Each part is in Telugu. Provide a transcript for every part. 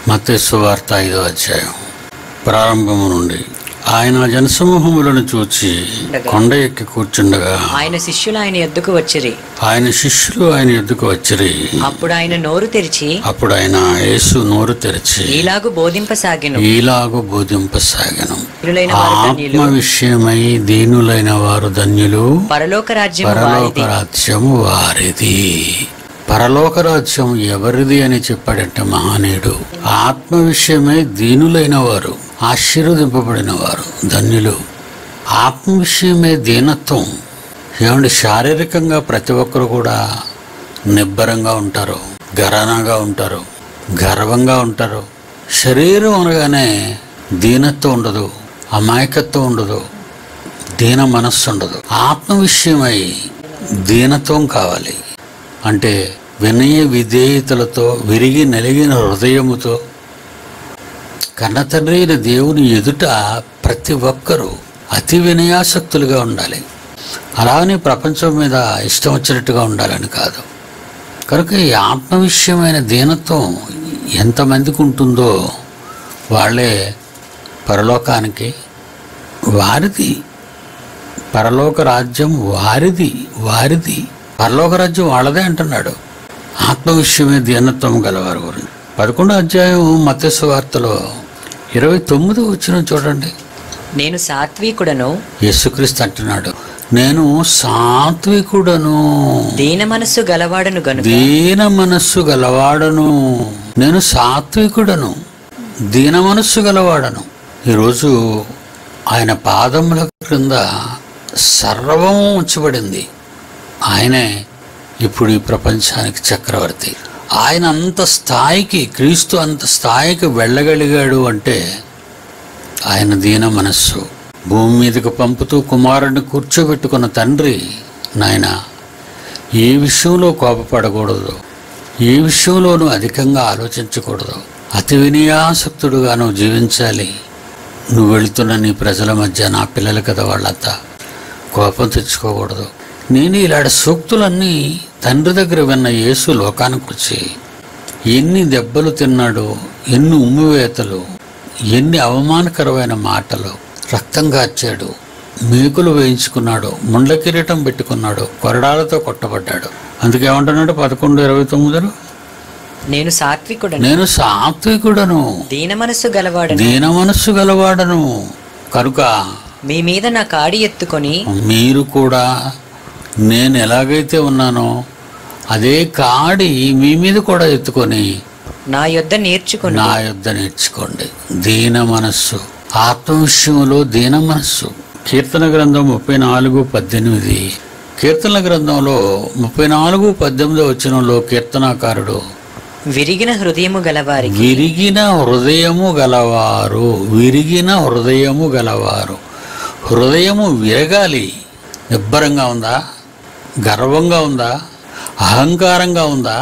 మత్తేసు వార్త ఐదో అధ్యాయం ప్రారంభము నుండి ఆయన జనసమూహములను చూచి కొండ ఎక్కి కూర్చుండగా ఆయన శిష్యులు ఆయన ఎద్దుకు వచ్చిరి ఆయన శిష్యులు ఆయన ఎద్దుకు వచ్చిరి అప్పుడు ఆయన నోరు తెరిచి అప్పుడు ఆయన యేసు నోరు తెరిచి ఈలాగు బోధింపసాగెను ఈలాగు బోధింపసాగను వీరులైన వారు ఆత్మ ధన్యులు విషయమై దీనులైన వారు ధన్యులు పరలోక రాజ్యం పరలోక వారిది రాజ్యము వారిది పరలోక రాజ్యం ఎవరిది అని చెప్పాడంటే మహానీయుడు ఆత్మ విషయమై దీనులైన వారు ఆశీర్వదింపబడిన వారు ధన్యులు ఆత్మ విషయమే దీనత్వం ఏమంటే శారీరకంగా ప్రతి ఒక్కరు కూడా నిబ్బరంగా ఉంటారు గరానాగా ఉంటారు గర్వంగా ఉంటారు శరీరం అనగానే దీనత్వం ఉండదు అమాయకత్వం ఉండదు దీన మనస్సు ఉండదు ఆత్మ విషయమై దీనత్వం కావాలి అంటే వినయ విధేయతలతో విరిగి నలిగిన హృదయముతో కన్న తండ్రి అయిన దేవుని ఎదుట ప్రతి ఒక్కరూ అతి వినయాసక్తులుగా ఉండాలి అలానే ప్రపంచం మీద ఇష్టం వచ్చినట్టుగా ఉండాలని కాదు కనుక ఈ ఆత్మ విషయమైన దీనత్వం ఎంతమందికి ఉంటుందో వాళ్ళే పరలోకానికి వారిది పరలోక రాజ్యం వారిది వారిది పరలోక రాజ్యం వాళ్ళదే అంటున్నాడు ఆత్మ విషయమే దీనత్వం గలవారు గురించి పదకొండో అధ్యాయం మత్స్య వార్తలో ఇరవై తొమ్మిది వచ్చిన చూడండి నేను సాత్వికుడను యేసుక్రీస్తు అంటున్నాడు నేను సాత్వికుడను దీన మనస్సు గలవాడను గనుక దీన మనస్సు గలవాడను నేను సాత్వికుడను దీన మనస్సు గలవాడను ఈరోజు ఆయన పాదముల క్రింద సర్వం ఉంచబడింది ఆయనే ఇప్పుడు ఈ ప్రపంచానికి చక్రవర్తి ఆయన అంత స్థాయికి క్రీస్తు అంత స్థాయికి వెళ్ళగలిగాడు అంటే ఆయన దీన మనస్సు భూమి మీదకు పంపుతూ కుమారుడిని కూర్చోబెట్టుకున్న తండ్రి నాయన ఏ విషయంలో కోపపడకూడదు ఏ విషయంలోనూ అధికంగా ఆలోచించకూడదు అతి వినయాసక్తుడుగా నువ్వు జీవించాలి నువ్వు వెళుతున్న నీ ప్రజల మధ్య నా పిల్లలు కదా వాళ్ళంతా కోపం తెచ్చుకోకూడదు నేను ఇలాంటి సూక్తులన్నీ తండ్రి దగ్గర విన్న యేసు లోకానికి వచ్చి ఎన్ని దెబ్బలు తిన్నాడు ఎన్ని ఉమ్మివేతలు ఎన్ని అవమానకరమైన మాటలు రక్తం కార్చాడు మేకులు వేయించుకున్నాడు ముండ్ల కిరీటం పెట్టుకున్నాడు కొరడాలతో కొట్టబడ్డాడు అందుకేమంటున్నాడు పదకొండు ఇరవై తొమ్మిదిలో నేను సాత్వికుడను నేను సాత్వికుడను దీన మనస్సు గలవాడను దీన మనస్సు గలవాడను కనుక మీ మీద నా కాడి ఎత్తుకొని మీరు కూడా నేను ఎలాగైతే ఉన్నానో అదే కాడి మీ మీద కూడా ఎత్తుకొని నా యొద్ద నేర్చుకొని నా యుద్ధ నేర్చుకోండి దీన మనస్సు ఆత్మ విషయంలో దీన మనస్సు కీర్తన గ్రంథం ముప్పై నాలుగు పద్దెనిమిది కీర్తన గ్రంథంలో ముప్పై నాలుగు పద్దెనిమిది వచనంలో కీర్తనాకారుడు విరిగిన హృదయము గలవారికి విరిగిన హృదయము గలవారు విరిగిన హృదయము గలవారు హృదయము విరగాలి నిబ్బరంగా ఉందా గర్వంగా ఉందా అహంకారంగా ఉందా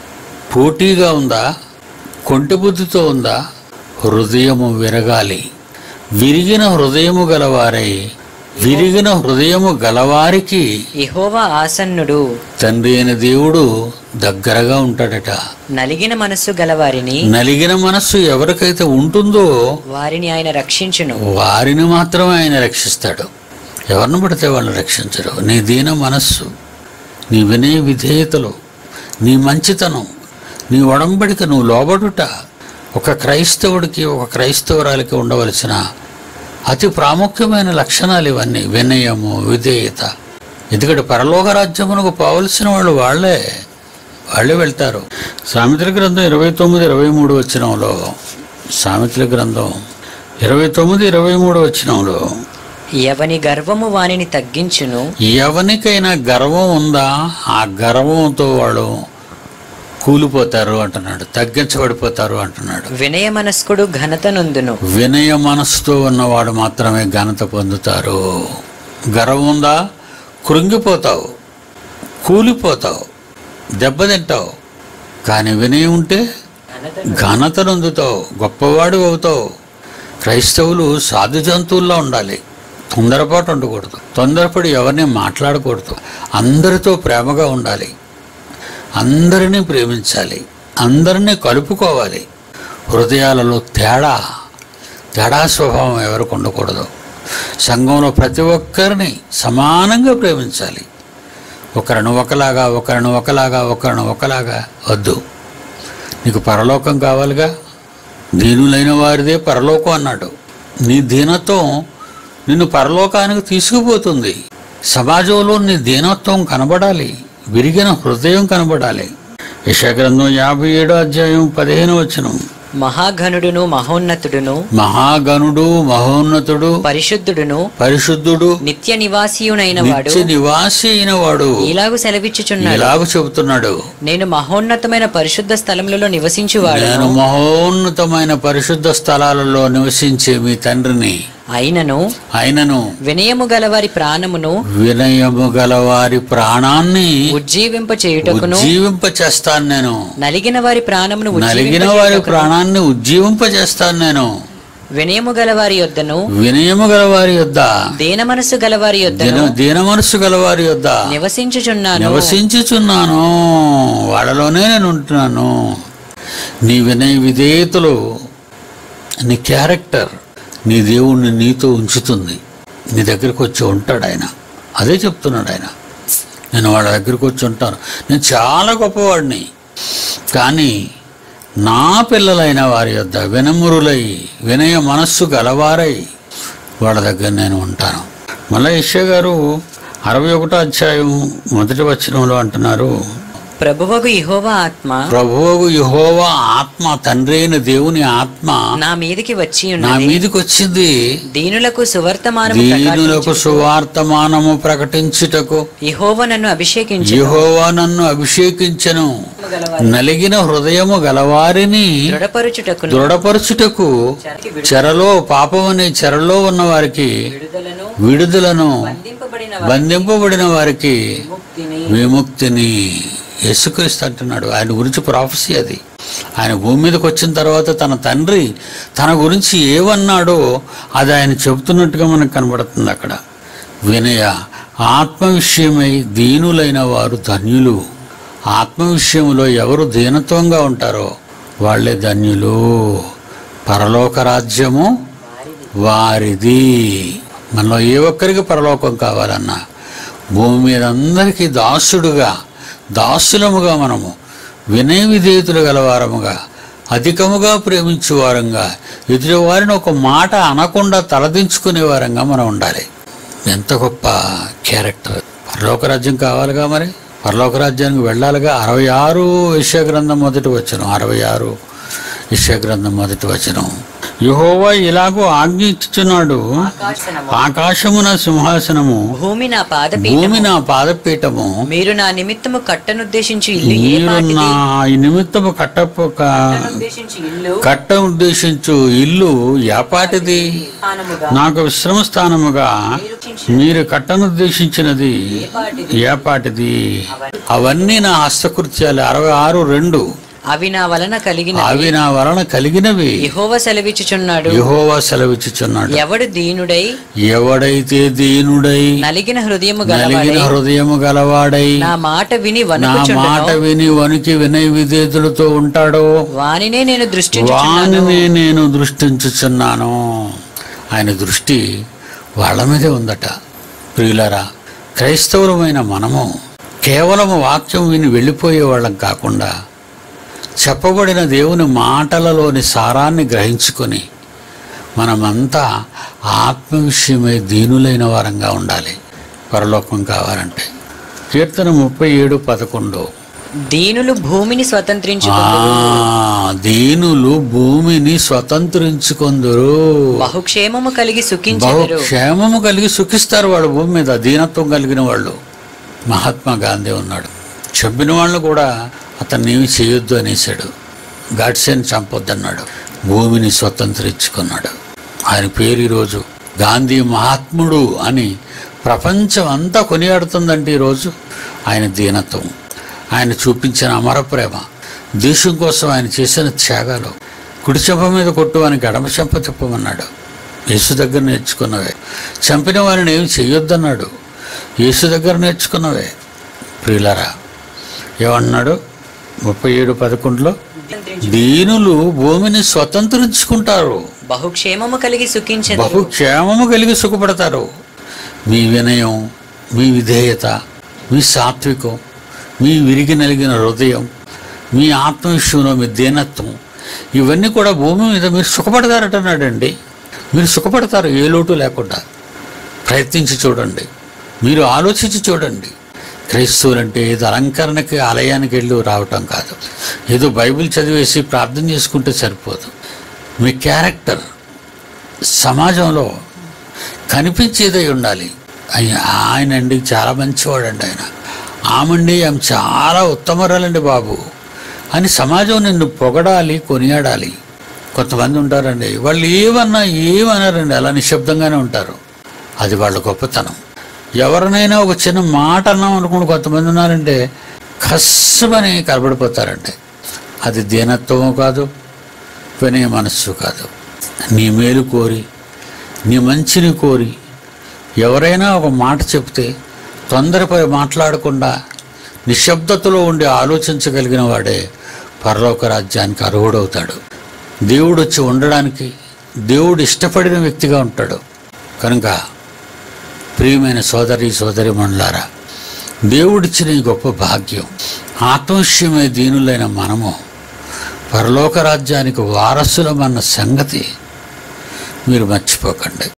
పోటీగా ఉందా కొంటి బుద్ధితో ఉందా హృదయము విరగాలి విరిగిన హృదయము గలవారై విరిగిన హృదయము గలవారికి యెహోవా ఆసన్నుడు తండ్రి అయిన దేవుడు దగ్గరగా ఉంటాడట నలిగిన మనస్సు గలవారిని నలిగిన మనస్సు ఎవరికైతే ఉంటుందో వారిని ఆయన రక్షించును వారిని మాత్రమే ఆయన రక్షిస్తాడు ఎవరిని పడితే వాళ్ళని రక్షించరు నీ దీన మనస్సు నీ వినయ విధేయతలు నీ మంచితనం నీ ఒడంబడిక నువ్వు లోబడుట ఒక క్రైస్తవుడికి ఒక క్రైస్తవురాలికి ఉండవలసిన అతి ప్రాముఖ్యమైన లక్షణాలు ఇవన్నీ వినయము విధేయత ఎందుకంటే పరలోక రాజ్యమునకు పోవలసిన వాళ్ళు వాళ్ళే వాళ్ళే వెళ్తారు సామెతల గ్రంథం ఇరవై తొమ్మిది ఇరవై మూడు వచ్చినంలో సామెతల గ్రంథం ఇరవై తొమ్మిది ఇరవై మూడు వచ్చినంలో ఎవని గర్వము వానిని తగ్గించును ఎవరికైనా గర్వం ఉందా ఆ గర్వంతో వాడు కూలిపోతారు అంటున్నాడు తగ్గించబడిపోతారు అంటున్నాడు వినయ మనస్కుడు ఘనత నొందును వినయ మనస్సుతో ఉన్నవాడు మాత్రమే ఘనత పొందుతారు గర్వం ఉందా కృంగిపోతావు కూలిపోతావు దెబ్బతింటావు కానీ వినయం ఉంటే ఘనత నొందుతావు గొప్పవాడు అవుతావు క్రైస్తవులు సాధు జంతువుల్లో ఉండాలి తొందరపాటు ఉండకూడదు తొందరపడి ఎవరిని మాట్లాడకూడదు అందరితో ప్రేమగా ఉండాలి అందరినీ ప్రేమించాలి అందరినీ కలుపుకోవాలి హృదయాలలో తేడా తేడా స్వభావం ఎవరికి ఉండకూడదు సంఘంలో ప్రతి ఒక్కరిని సమానంగా ప్రేమించాలి ఒకరిని ఒకలాగా ఒకరిని ఒకలాగా ఒకరిని ఒకలాగా వద్దు నీకు పరలోకం కావాలిగా దీనులైన వారిదే పరలోకం అన్నాడు నీ దీనత్వం నిన్ను పరలోకానికి తీసుకుపోతుంది సమాజంలో నీ దీనత్వం కనబడాలి విరిగిన హృదయం కనబడాలి యశగ్రంథం యాభై ఏడో అధ్యాయం పదిహేను వచనం మహాఘనుడును మహోన్నతుడును మహాగణుడు మహోన్నతుడు పరిశుద్ధుడును పరిశుద్ధుడు నిత్య నివాసియునైన వాడు నిత్య నివాసి అయిన వాడు ఇలాగు సెలవిచ్చుచున్నాడు ఇలాగ చెబుతున్నాడు నేను మహోన్నతమైన పరిశుద్ధ స్థలములలో నివసించువాడు నేను మహోన్నతమైన పరిశుద్ధ స్థలాలలో నివసించే మీ తండ్రిని అయినను ఆయనను వినయము గలవారి ప్రాణమును వినయము గల వారి ప్రాణాన్ని ఉజ్జీవింప చేయుటకును ఉజ్జీవింప చేస్తాను నేను నలిగిన వారి ప్రాణమును నలిగిన వారి ప్రాణాన్ని ఉజ్జీవింప చేస్తాను నేను వినయము గలవారి యొద్దను వినయము గల వారి యొద్ద దీన మనసు గలవారి యొద్దను దీన దీన మనసు గల వారి యొద్ద నివసించుచున్నాను నివసించుచున్నాను వాళ్ళలోనే నేను ఉంటున్నాను నీ వినయ విధేయతలు నీ క్యారెక్టర్ నీ దేవుణ్ణి నీతో ఉంచుతుంది నీ దగ్గరికి వచ్చి ఉంటాడు ఆయన అదే చెప్తున్నాడు ఆయన నేను వాళ్ళ దగ్గరికి వచ్చి ఉంటాను నేను చాలా గొప్పవాడిని కానీ నా పిల్లలైన వారి యొద్ద వినమ్రులై వినయ మనస్సు గలవారై వాళ్ళ దగ్గర నేను ఉంటాను మళ్ళీ ఇషే గారు అరవై ఒకటో అధ్యాయం మొదటి వచనంలో అంటున్నారు ప్రభువగు ఇహోవా ఆత్మ ప్రభువు యెహోవా ఆత్మ తండ్రి అయిన దేవుని ఆత్మ నా మీదికి వచ్చి నా ఉన్నది మీదకి వచ్చింది దీనులకు సువర్తమానము దీనులకు సువార్తమానము ప్రకటించుటకు ఇహోవ నన్ను అభిషేకించు యెహోవా నన్ను అభిషేకించను నలిగిన హృదయము గలవారిని దృఢపరుచుటకును దృఢపరచుటకు చెరలో పాపమనే చెరలో ఉన్న వారికి విడుదలను విడుదలను బంధింపబడిన బంధింపబడిన వారికి ముక్తిని విముక్తిని యేసుక్రీస్తు అంటున్నాడు ఆయన గురించి ప్రాఫెసీ అది ఆయన భూమి మీదకి వచ్చిన తర్వాత తన తండ్రి తన గురించి ఏమన్నాడో అది ఆయన చెబుతున్నట్టుగా మనకు కనబడుతుంది అక్కడ వినయ ఆత్మ విషయమై దీనులైన వారు ధన్యులు ఆత్మ విషయంలో ఎవరు దీనత్వంగా ఉంటారో వాళ్ళే ధన్యులు పరలోక రాజ్యము వారిది మనలో ఏ ఒక్కరికి పరలోకం కావాలన్నా భూమి మీద అందరికీ దాసుడుగా దాసులముగా మనము వినయ విధేయతులు గలవారముగా అధికముగా ప్రేమించే వారంగా ఎదుటి వారిని ఒక మాట అనకుండా తలదించుకునే వారంగా మనం ఉండాలి ఎంత గొప్ప క్యారెక్టర్ పరలోక రాజ్యం కావాలిగా మరి పరలోక రాజ్యానికి వెళ్ళాలిగా అరవై ఆరు గ్రంథం మొదటి వచనం అరవై ఆరు గ్రంథం మొదటి వచనం యహోవా ఇలాగూ ఆజ్ఞించుచున్నాడు ఆకాశమున సింహాసనము భూమి నా పాదపీఠము భూమి నా పాదపీఠము మీరు నా నిమిత్తము కట్టనుద్దేశించి ఇల్లు ఏ మీరు పాటిది నా ఈ నిమిత్తము కట్టపోక ఉద్దేశించి ఇల్లు కట్ట ఉద్దేశించు ఇల్లు యాపాటిది స్థానముగా నాకు విశ్రమ స్థానముగా మీరు కట్టనుద్దేశించినది ఏపాటిది అవన్నీ నా హస్తకృత్యాలు అరవై ఆరు రెండు అవి నా వలన కలిగిన అవి నా వలన కలిగినవి యెహోవా సెలవిచ్చుచున్నాడు యెహోవా సెలవిచ్చుచున్నాడు ఎవడు దీనుడై ఎవడైతే దీనుడై నలిగిన హృదయము నలిగిన గలవాడై హృదయము గలవాడై నా మాట విని నా వణుకుచుండును మాట విని వనికి వినయ విధేతులతో ఉంటాడో వానినే నేను దృష్టి వానిని నేను దృష్టించుచున్నాను ఆయన దృష్టి వాళ్ళ మీదే ఉందట ప్రియులరా క్రైస్తవులమైన మనము కేవలము వాక్యం విని వెళ్ళిపోయే వాళ్ళం కాకుండా చెప్పబడిన దేవుని మాటలలోని సారాన్ని గ్రహించుకొని మనమంతా ఆత్మ విషయమై దీనులైన వారంగా ఉండాలి పరలోకం కావాలంటే కీర్తన ముప్పై ఏడు పదకొండు దీనులు భూమిని స్వతంత్రించు ఆ దీనులు భూమిని స్వతంత్రించుకొందురు బహుక్షేమము కలిగి సుఖించెదరు బహుక్షేమము కలిగి సుఖిస్తారు వాడు భూమి మీద దీనత్వం కలిగిన వాళ్ళు మహాత్మా గాంధీ ఉన్నాడు చెప్పిన వాళ్ళు కూడా అతన్ని ఏమి చేయొద్దు అనేసాడు గాడ్సేని చంపొద్దన్నాడు భూమిని స్వతంత్రించుకున్నాడు ఆయన పేరు ఈరోజు గాంధీ మహాత్ముడు అని ప్రపంచం అంతా కొనియాడుతుందంటే ఈరోజు ఆయన దీనత్వం ఆయన చూపించిన అమర ప్రేమ దేశం కోసం ఆయన చేసిన త్యాగాలు కుడి చెంప మీద కొట్టు అని గడమ చెంప తిప్పమన్నాడు యేసు దగ్గర నేర్చుకున్నవే చంపిన వారిని ఏమి చెయ్యొద్దన్నాడు యేసు దగ్గర నేర్చుకున్నవే ప్రియులరా ఏమన్నాడు ముప్పై ఏడు పదకొండులో దీనులు భూమిని స్వతంత్రించుకుంటారు బహుక్షేమము కలిగి సుఖించెదరు బహుక్షేమము కలిగి సుఖపడతారు మీ వినయం మీ విధేయత మీ సాత్వికం మీ విరిగి నలిగిన హృదయం మీ ఆత్మవిషయంలో మీ దీనత్వం ఇవన్నీ కూడా భూమి మీద మీరు సుఖపడతారటన్నాడండి మీరు సుఖపడతారు ఏ లోటు లేకుండా ప్రయత్నించి చూడండి మీరు ఆలోచించి చూడండి క్రైస్తవులంటే ఏదో అలంకరణకి ఆలయానికి వెళ్ళి రావటం కాదు ఏదో బైబిల్ చదివేసి ప్రార్థన చేసుకుంటే సరిపోదు మీ క్యారెక్టర్ సమాజంలో కనిపించేదై ఉండాలి ఆయన ఆయన అండి చాలా మంచివాడండి ఆయన ఆమండి ఆమె చాలా ఉత్తమరాలండి బాబు అని సమాజం నిన్ను పొగడాలి కొనియాడాలి కొంతమంది ఉంటారండి వాళ్ళు ఏమన్నా ఏమన్నారండి అలా నిశ్శబ్దంగానే ఉంటారు అది వాళ్ళ గొప్పతనం ఎవరినైనా ఒక చిన్న మాట అన్నాం అనుకుని కొంతమంది ఉన్నారంటే కస్సమని కనబడిపోతారండి అది దీనత్వము కాదు వినయ మనస్సు కాదు నీ మేలు కోరి నీ మంచిని కోరి ఎవరైనా ఒక మాట చెప్తే తొందరపై మాట్లాడకుండా నిశ్శబ్దతలో ఉండి ఆలోచించగలిగిన వాడే పరలోక రాజ్యానికి అర్హుడవుతాడు దేవుడు వచ్చి ఉండడానికి దేవుడు ఇష్టపడిన వ్యక్తిగా ఉంటాడు కనుక ప్రియమైన సోదరి సోదరి మండలారా దేవుడిచ్చిన ఈ గొప్ప భాగ్యం ఆత్మవిషయమై దీనులైన మనము పరలోక రాజ్యానికి వారసులమన్న సంగతి మీరు మర్చిపోకండి